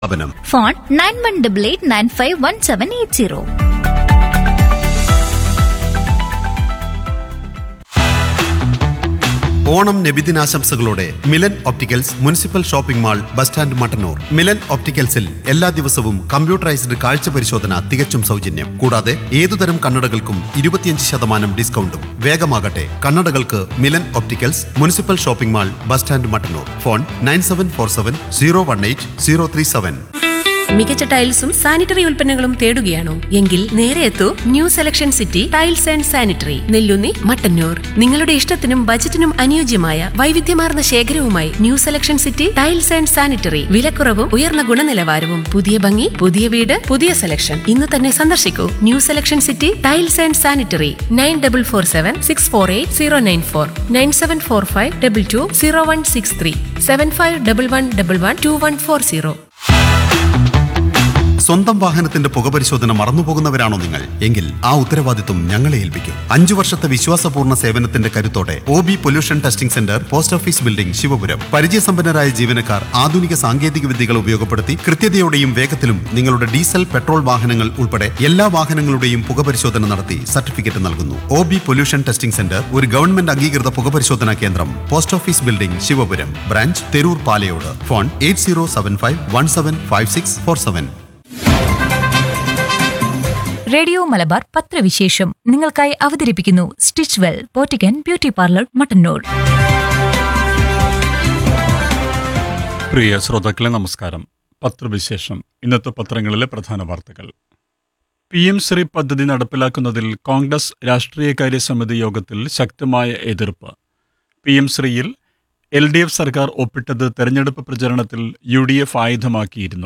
സ്ഥാപനം phone nine one double eight nine five one seven eight zero Onam നബിദിനാശംസകളോടെ Milan opticals municipal shopping mall bus stand Mattannur Milan ഒപ്റ്റിക്കൽസിൽ എല്ലാ ദിവസവും computerised കാഴ്ച പരിശോധന തികച്ചും സൗജന്യം കൂടാതെ ഏതുതരം കണ്ണടകൾക്കും ഇരുപത്തിയഞ്ച് ശതമാനം ഡിസ്കൗണ്ടും വേഗമാകട്ടെ കണ്ണടകൾക്ക് Milan opticals municipal shopping mall bus stand Mattannur phone nine seven four seven zero one eight zero three seven മികച്ച ടൈൽസും സാനിറ്ററി ഉൽപ്പന്നങ്ങളും തേടുകയാണോ എങ്കിൽ നേരെ എത്തൂ new selection city tiles and sanitary Nellunni Mattannur നിങ്ങളുടെ ഇഷ്ടത്തിനും ബജറ്റിനും അനുയോജ്യമായ വൈവിധ്യമാർന്ന ശേഖരവുമായി new selection city tiles and sanitary വിലക്കുറവും ഉയർന്ന ഗുണനിലവാരവും പുതിയ ഭംഗി പുതിയ വീട് പുതിയ സെലക്ഷൻ ഇന്ന് തന്നെ സന്ദർശിക്കൂ new selection city tiles and sanitary nine double four seven six four eight zero nine four nine seven four five double two zero one six three seven five double one double one two one four zero സ്വന്തം വാഹനത്തിന്റെ പുകപരിശോധന മറന്നുപോകുന്നവരാണോ നിങ്ങൾ എങ്കിൽ ആ ഉത്തരവാദിത്വം ഞങ്ങളെ ഏൽപ്പിക്കും അഞ്ചു വർഷത്തെ വിശ്വാസപൂർണ്ണ സേവനത്തിന്റെ കരുത്തോടെ O B pollution testing centre post office building Sivapuram പരിചയസമ്പന്നരായ ജീവനക്കാർ ആധുനിക സാങ്കേതിക വിദ്യകൾ ഉപയോഗപ്പെടുത്തി കൃത്യതയോടെയും വേഗത്തിലും നിങ്ങളുടെ ഡീസൽ പെട്രോൾ വാഹനങ്ങൾ ഉൾപ്പെടെ എല്ലാ വാഹനങ്ങളുടെയും പുകപരിശോധന നടത്തി സർട്ടിഫിക്കറ്റ് നൽകുന്നു O B pollution testing centre ഒരു ഗവൺമെന്റ് അംഗീകൃത പുകപരിശോധനാ കേന്ദ്രം post office building Sivapuram branch Theroor Palayode phone eight zero seven five one seven five six four seven radio Malabar പത്രവിശേഷം നിങ്ങൾക്കായി അവതരിപ്പിക്കുന്നു സ്റ്റിച്ച് വെൽ പോറ്റിക്കൻ ബ്യൂട്ടി പാർലർ മട്ടന്നൂർ പ്രിയ ശ്രോതാക്കളെ നമസ്കാരം പത്രവിശേഷം ഇന്നത്തെ പത്രങ്ങളിലെ പ്രധാന വാർത്തകൾ പി എം ശ്രീ പദ്ധതി നടപ്പിലാക്കുന്നതിൽ കോൺഗ്രസ് രാഷ്ട്രീയകാര്യ സമിതി യോഗത്തിൽ ശക്തമായ എതിർപ്പ് പി എം ശ്രീയിൽ എൽ ഡി എഫ് സർക്കാർ ഒപ്പിട്ടത് തെരഞ്ഞെടുപ്പ് പ്രചരണത്തിൽ യു ഡി എഫ് ആയുധമാക്കിയിരുന്നു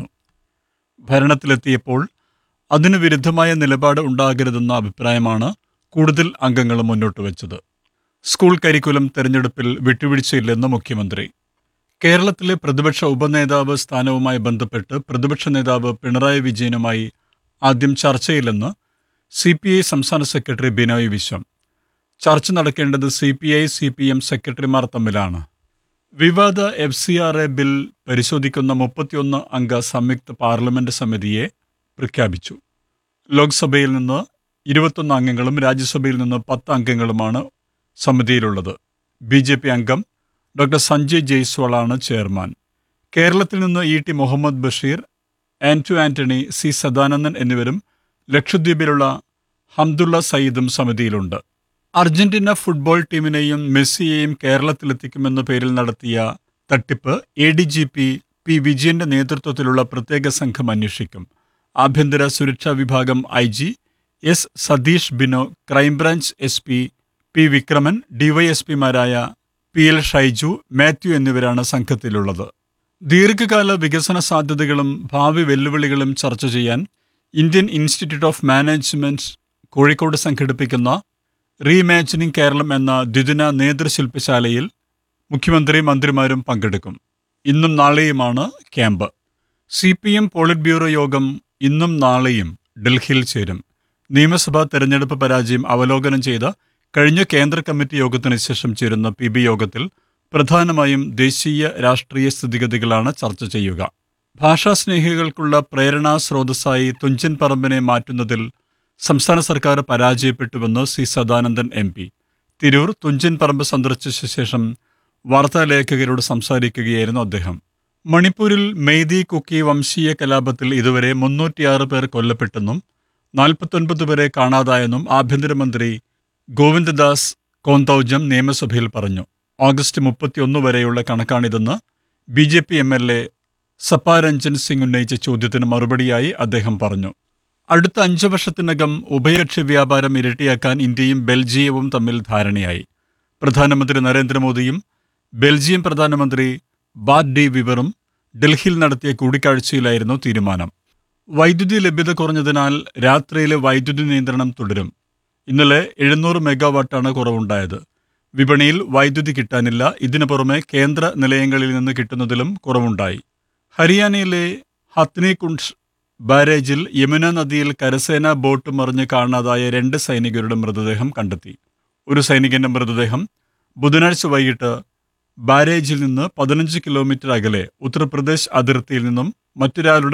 ഭരണത്തിലെത്തിയപ്പോൾ അതിനു വിരുദ്ധമായ നിലപാട് ഉണ്ടാകരുതെന്ന അഭിപ്രായമാണ് കൂടുതൽ അംഗങ്ങൾ മുന്നോട്ട് വച്ചത് സ്കൂൾ കരിക്കുലം തെരഞ്ഞെടുപ്പിൽ വിട്ടുവീഴ്ചയില്ലെന്ന് മുഖ്യമന്ത്രി കേരളത്തിലെ പ്രതിപക്ഷ ഉപനേതാവ് സ്ഥാനവുമായി ബന്ധപ്പെട്ട് പ്രതിപക്ഷ നേതാവ് പിണറായി വിജയനുമായി ആദ്യം ചർച്ചയില്ലെന്ന് സി പി ഐ സംസ്ഥാന സെക്രട്ടറി ബിനോയ് വിശ്വം ചർച്ച നടക്കേണ്ടത് C P I C P M സെക്രട്ടറിമാർ തമ്മിലാണ് വിവാദ F C R A bill പരിശോധിക്കുന്ന മുപ്പത്തിയൊന്ന് അംഗ സംയുക്ത പാർലമെന്റ് സമിതിയെ പ്രഖ്യാപിച്ചു ലോക്സഭയിൽ നിന്ന് ഇരുപത്തൊന്ന് അംഗങ്ങളും രാജ്യസഭയിൽ നിന്ന് പത്ത് അംഗങ്ങളുമാണ് സമിതിയിലുള്ളത് ബി ജെ പി അംഗം ഡോക്ടർ സഞ്ജയ് ജയ്സ്വാളാണ് ചെയർമാൻ കേരളത്തിൽ നിന്ന് E T Muhammed Basheer Anto Antony C Sadanandan എന്നിവരും ലക്ഷദ്വീപിലുള്ള ഹംദുള്ള സയ്യിദും സമിതിയിലുണ്ട് അർജന്റീന ഫുട്ബോൾ ടീമിനെയും മെസ്സിയെയും കേരളത്തിലെത്തിക്കുമെന്ന പേരിൽ നടത്തിയ തട്ടിപ്പ് A D G P P വിജയന്റെ നേതൃത്വത്തിലുള്ള പ്രത്യേക സംഘം അന്വേഷിക്കും ആഭ്യന്തര സുരക്ഷാ വിഭാഗം I G S Satheesh Bino crime branch S P P Vikraman ഡിവൈഎസ്പിമാരായ പി എൽ ഷൈജു മാത്യു എന്നിവരാണ് സംഘത്തിലുള്ളത് ദീർഘകാല വികസന സാധ്യതകളും ഭാവി വെല്ലുവിളികളും ചർച്ച ചെയ്യാൻ Indian institute of management Kozhikode സംഘടിപ്പിക്കുന്ന റീഇമാജിനിങ് കേരളം എന്ന ദ്വിദിന നേതൃശില്പശാലയിൽ മുഖ്യമന്ത്രി മന്ത്രിമാരും പങ്കെടുക്കും ഇന്നും നാളെയുമാണ് camp C P M polit bureau യോഗം ഇന്നും നാളെയും ഡൽഹിയിൽ ചേരും നിയമസഭാ തെരഞ്ഞെടുപ്പ് പരാജയം അവലോകനം ചെയ്ത കഴിഞ്ഞ കേന്ദ്ര കമ്മിറ്റി യോഗത്തിന് ശേഷം ചേരുന്ന പി ബി യോഗത്തിൽ പ്രധാനമായും ദേശീയ രാഷ്ട്രീയ സ്ഥിതിഗതികളാണ് ചർച്ച ചെയ്യുക ഭാഷാസ്നേഹികൾക്കുള്ള പ്രേരണാ സ്രോതസ്സായി തുഞ്ചൻ പറമ്പിനെ മാറ്റുന്നതിൽ സംസ്ഥാന സർക്കാർ പരാജയപ്പെട്ടുവെന്ന് C Sadanandan M P Tirur Thunchan Parambu സന്ദർശിച്ച ശേഷം വാർത്താലേഖകരോട് സംസാരിക്കുകയായിരുന്നു അദ്ദേഹം മണിപ്പൂരിൽ മെയ്തി കുക്കി വംശീയ കലാപത്തിൽ ഇതുവരെ മുന്നൂറ്റിയാറ് പേർ കൊല്ലപ്പെട്ടെന്നും നാൽപ്പത്തൊൻപത് പേരെ കാണാതായെന്നും ആഭ്യന്തരമന്ത്രി ഗോവിന്ദദാസ് കോന്തൌജം നിയമസഭയിൽ പറഞ്ഞു ഓഗസ്റ്റ് മുപ്പത്തിയൊന്ന് വരെയുള്ള കണക്കാണിതെന്ന് B J P M L A സപ്പാരഞ്ജൻ സിംഗ് ഉന്നയിച്ച ചോദ്യത്തിന് മറുപടിയായി അദ്ദേഹം പറഞ്ഞു അടുത്ത അഞ്ച് വർഷത്തിനകം ഉഭയകക്ഷി വ്യാപാരം ഇരട്ടിയാക്കാൻ ഇന്ത്യയും ബെൽജിയവും തമ്മിൽ ധാരണയായി പ്രധാനമന്ത്രി നരേന്ദ്രമോദിയും ബെൽജിയം പ്രധാനമന്ത്രി ബാറ്റ് ഡി വിവറും ഡൽഹിയിൽ നടത്തിയ കൂടിക്കാഴ്ചയിലായിരുന്നു തീരുമാനം വൈദ്യുതി ലഭ്യത കുറഞ്ഞതിനാൽ രാത്രിയിലെ വൈദ്യുതി നിയന്ത്രണം തുടരും ഇന്നലെ എഴുന്നൂറ് മെഗാവാട്ടാണ് കുറവുണ്ടായത് വിപണിയിൽ വൈദ്യുതി കിട്ടാനില്ല ഇതിനു പുറമെ കേന്ദ്ര നിലയങ്ങളിൽ നിന്ന് കിട്ടുന്നതിലും കുറവുണ്ടായി ഹരിയാനയിലെ ഹത്നികുണ്ഡ് ബാരേജിൽ യമുന നദിയിൽ കരസേനാ ബോട്ട് മറിഞ്ഞ് കാണാതായ രണ്ട് സൈനികരുടെ മൃതദേഹം കണ്ടെത്തി ഒരു സൈനികന്റെ മൃതദേഹം ബുധനാഴ്ച വൈകിട്ട് ബാരേജിൽ നിന്ന് പതിനഞ്ച് കിലോമീറ്റർ അകലെ ഉത്തർപ്രദേശ് അതിർത്തിയിൽ നിന്നും മറ്റൊരാളുടെ